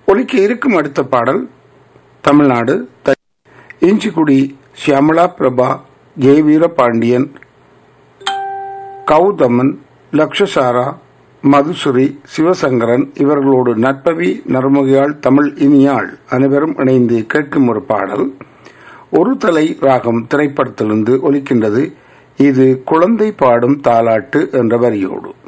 ஒலிக்க இருக்கும் அடுத்த பாடல் தமிழ்நாடு த- இஞ்சிக்குடி சியாமலா பிரபா ஜெயவீர பாண்டியன் கௌதமன் லக்ஷசாரா மதுசுரி சிவசங்கரன் இவர்களோடு நட்பவி நர்முகியாள் தமிழ் இனியாள் அனைவரும் இணைந்து கேட்கும் ஒரு பாடல் ஒரு தலை ராகம் திரைப்படத்திலிருந்து ஒலிக்கின்றது இது குழந்தை பாடும் தாலாட்டு என்ற வரியோடு